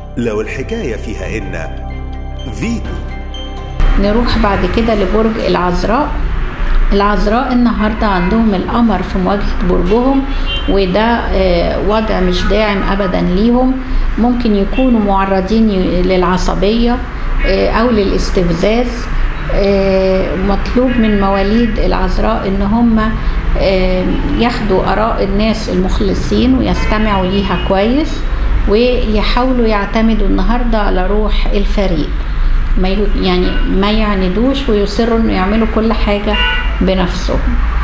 لو الحكاية فيها إن فيتو نروح بعد كده لبرج العذراء العذراء النهارده عندهم القمر في مواجهه برجهم وده آه، وضع مش داعم ابدا ليهم ممكن يكونوا معرضين ي- للعصبيه آه، او للاستفزاز آه، مطلوب من مواليد العذراء ان هم آه، ياخدوا اراء الناس المخلصين ويستمعوا ليها كويس ويحاولوا يعتمدوا النهارده على روح الفريق ما ي- يعني ما يعندوش ويصروا انه يعملوا كل حاجه بنفسهم